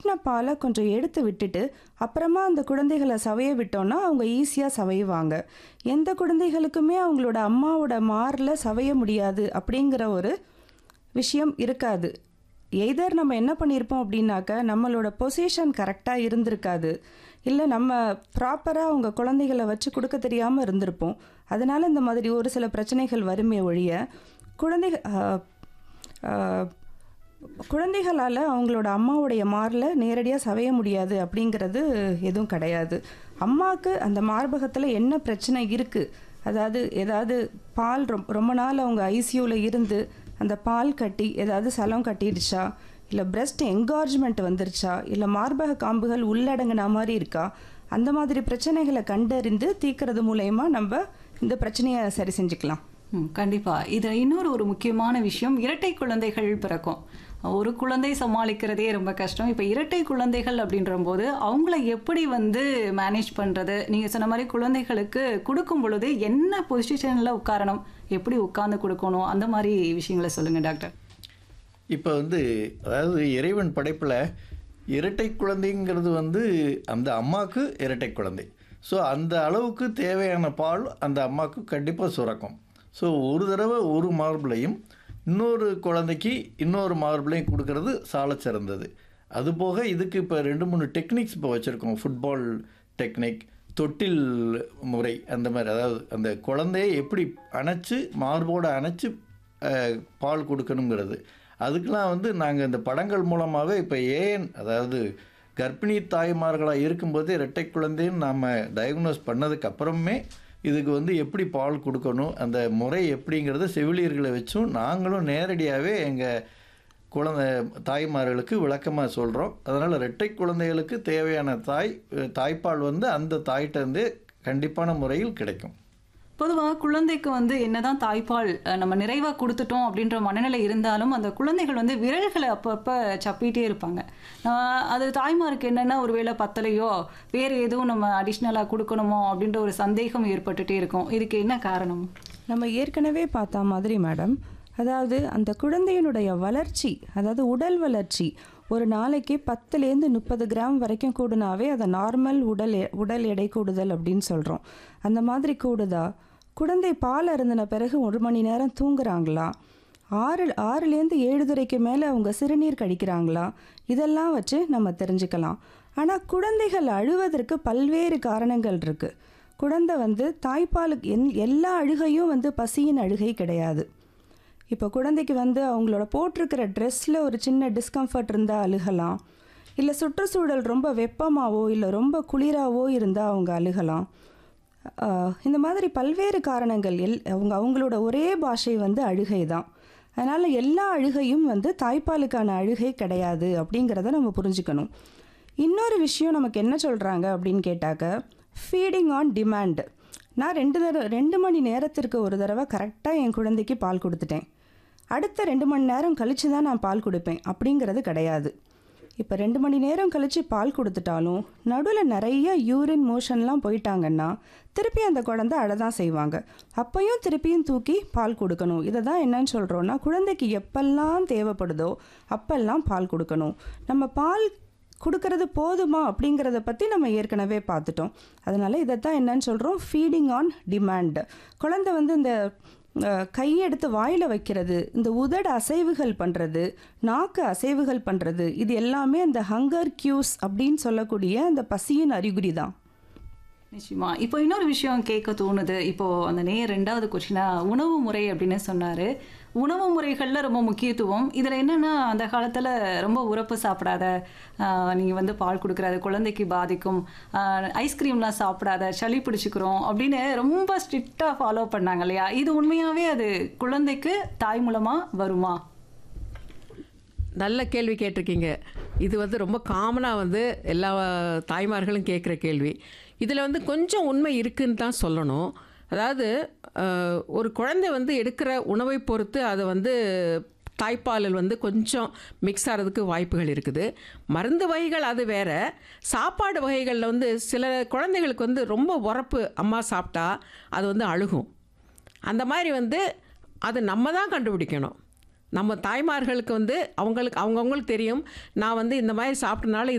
காட்டின பாலை கொஞ்சம் எடுத்து விட்டுட்டு அப்புறமா அந்த குழந்தைகளை சவைய விட்டோம்னா அவங்க ஈஸியாக சவையுவாங்க எந்த குழந்தைகளுக்குமே அவங்களோட அம்மாவோட மாரில் சவைய முடியாது அப்படிங்கிற ஒரு விஷயம் இருக்காது எய்தர் நம்ம என்ன பண்ணியிருப்போம் அப்படின்னாக்க நம்மளோட பொசிஷன் கரெக்டாக இருந்திருக்காது இல்லை நம்ம ப்ராப்பராக அவங்க குழந்தைகளை வச்சு கொடுக்க தெரியாமல் இருந்திருப்போம் அதனால இந்த மாதிரி ஒரு சில பிரச்சனைகள் வருமே ஒழிய குழந்தைகள் குழந்தைகளால் அவங்களோட அம்மாவுடைய மாரில் நேரடியாக சவைய முடியாது அப்படிங்கிறது எதுவும் கிடையாது அம்மாவுக்கு அந்த மார்பகத்தில் என்ன பிரச்சனை இருக்குது அதாவது ஏதாவது பால் ரொம் ரொம்ப நாள் அவங்க ஐசியூவில் இருந்து அந்த பால் கட்டி ஏதாவது சலம் கட்டிடுச்சா இல்லை பிரஸ்ட் என்கார்ஜ்மெண்ட் வந்துருச்சா இல்லை மார்பக காம்புகள் உள்ளடங்கின மாதிரி இருக்கா அந்த மாதிரி பிரச்சனைகளை கண்டறிந்து தீர்க்கறது மூலயமா நம்ம இந்த பிரச்சனையை சரி செஞ்சுக்கலாம் ம், கண்டிப்பா இது இன்னொரு ஒரு முக்கியமான விஷயம் இரட்டை குழந்தைகள் பிறக்கும் ஒரு குழந்தை சமாளிக்கிறதே ரொம்ப கஷ்டம் இப்போ இரட்டை குழந்தைகள் அப்படின்ற போது அவங்கள எப்படி வந்து மேனேஜ் பண்றது நீங்க சொன்ன மாதிரி குழந்தைகளுக்கு கொடுக்கும் பொழுது என்ன பொசிஷன்ல உட்காரணும் எப்படி உட்கார்ந்து கொடுக்கணும் அந்த மாதிரி விஷயங்களை சொல்லுங்க டாக்டர் இப்போ வந்து அதாவது இறைவன் படைப்பில் இரட்டை குழந்தைங்கிறது வந்து அந்த அம்மாவுக்கு இரட்டை குழந்தை ஸோ அந்த அளவுக்கு தேவையான பால் அந்த அம்மாவுக்கு கண்டிப்பாக சுரக்கும் ஸோ ஒரு தடவை ஒரு மார்பிளையும் இன்னொரு குழந்தைக்கு இன்னொரு மார்பிளையும் கொடுக்கறது சாலச் சிறந்தது அதுபோக இதுக்கு இப்போ ரெண்டு மூணு டெக்னிக்ஸ் இப்போ வச்சுருக்கோம் ஃபுட்பால் டெக்னிக் தொட்டில் முறை அந்த மாதிரி அதாவது அந்த குழந்தையை எப்படி அணைச்சு மார்போடு அணைச்சு அஹ், பால் கொடுக்கணுங்கிறது அதுக்கெலாம் வந்து நாங்கள் இந்த படங்கள் மூலமாகவே இப்போ ஏன் அதாவது கர்ப்பிணி தாய்மார்களாக இருக்கும்போதே இரட்டை குழந்தைன்னு நாம் டயக்னோஸ் பண்ணதுக்கு அப்புறமே இதுக்கு வந்து எப்படி பால் கொடுக்கணும் அந்த முறை எப்படிங்கிறத செவிலியர்களை வச்சும் நாங்களும் நேரடியாகவே எங்கள் குழந்தை தாய்மார்களுக்கு விளக்கமாக சொல்கிறோம் அதனால் இரட்டை குழந்தைகளுக்கு தேவையான தாய் தாய்ப்பால் வந்து அந்த தாய்கிட்டேருந்தே கண்டிப்பான முறையில் கிடைக்கும் பொதுவாக குழந்தைக்கு வந்து என்னதான் தாய்ப்பால் அஹ், நம்ம நிறைவாக கொடுத்துட்டோம் அப்படின்ற மனநிலை இருந்தாலும் அந்த குழந்தைகள் வந்து விரல்களை அப்பப்போ சப்பிட்டே இருப்பாங்க ஆஹ், அது தாய்மாருக்கு என்னென்னா ஒருவேளை பத்தலையோ வேறு எதுவும் நம்ம அடிஷ்னலாக கொடுக்கணுமோ அப்படின்ற ஒரு சந்தேகம் ஏற்பட்டுட்டே இருக்கும் இதுக்கு என்ன காரணம் நம்ம ஏற்கனவே பார்த்த மாதிரி மேடம் அதாவது அந்த குழந்தையினுடைய வளர்ச்சி அதாவது உடல் வளர்ச்சி ஒரு நாளைக்கு பத்துலேருந்து முப்பது கிராம் வரைக்கும் கூடுனாவே அதை நார்மல் உடல் எ- உடல் எடை கூடுதல் அப்படின்னு சொல்கிறோம் அந்த மாதிரி கூடுதா குழந்தை பால் அருந்தின பிறகு ஒரு மணி நேரம் தூங்குறாங்களா ஆறு ஆறுலேருந்து ஏழு துறைக்கு மேலே அவங்க சிறுநீர் கழிக்கிறாங்களா இதெல்லாம் வச்சு நம்ம தெரிஞ்சுக்கலாம் ஆனால் குழந்தைகள் அழுவதற்கு பல்வேறு காரணங்கள் இருக்குது குழந்தை வந்து தாய்ப்பாலுக்கு என் எல்லா அழுகையும் வந்து பசியின் அழுகை கிடையாது இப்போ குழந்தைக்கு வந்து அவங்களோட போட்டிருக்கிற ட்ரெஸ்ஸில் ஒரு சின்ன டிஸ்கம்ஃபர்ட் இருந்தால் அழுகலாம் இல்லை சுற்றுச்சூழல் ரொம்ப வெப்பமாவோ இல்லை ரொம்ப குளிராவோ இருந்தால் அவங்க அழுகலாம் ஆஹ் இந்த மாதிரி பல்வேறு காரணங்கள் எல் அவங்க அவங்களோட ஒரே பாஷை வந்து அழுகை தான் அதனால் எல்லா அழுகையும் வந்து தாய்ப்பாலுக்கான அழுகை கிடையாது அப்படிங்கிறத நம்ம புரிஞ்சுக்கணும் இன்னொரு விஷயம் நமக்கு என்ன சொல்கிறாங்க அப்படின்னு கேட்டாக்க ஃபீடிங் ஆன் டிமாண்ட் நான் ரெண்டு தடவை ரெண்டு மணி நேரத்திற்கு ஒரு தடவை கரெக்டாக என் குழந்தைக்கு பால் கொடுத்துட்டேன் அடுத்த ரெண்டு மணி நேரம் கழித்து தான் நான் பால் கொடுப்பேன் அப்படிங்கிறது கிடையாது இப்போ ரெண்டு மணி நேரம் கழித்து பால் கொடுத்துட்டாலும் நடுவில் நிறைய யூரின் மோஷன்லாம் போயிட்டாங்கன்னா திருப்பி அந்த குழந்தை அழதான் செய்வாங்க அப்பையும் திருப்பியும் தூக்கி பால் கொடுக்கணும் இதை தான் என்னன்னு சொல்கிறோன்னா குழந்தைக்கு எப்பெல்லாம் தேவைப்படுதோ அப்பெல்லாம் பால் கொடுக்கணும் நம்ம பால் கொடுக்கறது போதுமா அப்படிங்கிறத பற்றி நம்ம ஏற்கனவே பார்த்துட்டோம் அதனால் இதைத்தான் என்னன்னு சொல்கிறோம் ஃபீடிங் ஆன் டிமாண்ட் குழந்தை வந்து இந்த அஹ், கையெடுத்து வாயில் வைக்கிறது இந்த உதட அசைவுகள் பண்ணுறது நாக்கு அசைவுகள் பண்ணுறது இது எல்லாமே அந்த ஹங்கர் கியூஸ் அப்படின்னு சொல்லக்கூடிய அந்த பசியின் அறிகுறி தான் நிச்சயமா இப்போ இன்னொரு விஷயம் கேட்க தோணுது இப்போ அந்த நே ரெண்டாவது கொஸ்டினா உணவு முறை அப்படின்னு சொன்னாரு உணவு முறைகளில் ரொம்ப முக்கியத்துவம் இதில் என்னன்னா அந்த காலத்தில் ரொம்ப உரப்பு சாப்பிடாத ஆஹ், நீங்க வந்து பால் கொடுக்குறாது குழந்தைக்கு பாதிக்கும் ஆஹ், ஐஸ்கிரீம்லாம் சாப்பிடாத சளி பிடிச்சிக்கிறோம் அப்படின்னு ரொம்ப ஸ்ட்ரிக்டாக ஃபாலோ பண்ணாங்க இல்லையா இது உண்மையாகவே அது குழந்தைக்கு தாய் மூலமாக வருமா நல்ல கேள்வி கேட்டிருக்கீங்க இது வந்து ரொம்ப காமனாக வந்து எல்லா தாய்மார்களும் கேட்குற கேள்வி இதில் வந்து கொஞ்சம் உண்மை இருக்குன்னு தான் சொல்லணும் அதாவது அஹ், ஒரு குழந்தை வந்து எடுக்கிற உணவை பொறுத்து அதை வந்து தாய்ப்பாலில் வந்து கொஞ்சம் மிக்ஸ் ஆகிறதுக்கு வாய்ப்புகள் இருக்குது மருந்து வகைகள் அது வேற சாப்பாடு வகைகளில் வந்து சில குழந்தைகளுக்கு வந்து ரொம்ப உரப்பு அம்மா சாப்பிட்டா அது வந்து அழுகும் அந்த மாதிரி வந்து அது நம்ம தான் கண்டுபிடிக்கணும் நம்ம தாய்மார்களுக்கு வந்து அவங்களுக்கு அவங்கவுங்களுக்கு தெரியும் நான் வந்து இந்த மாதிரி சாப்பிட்டனால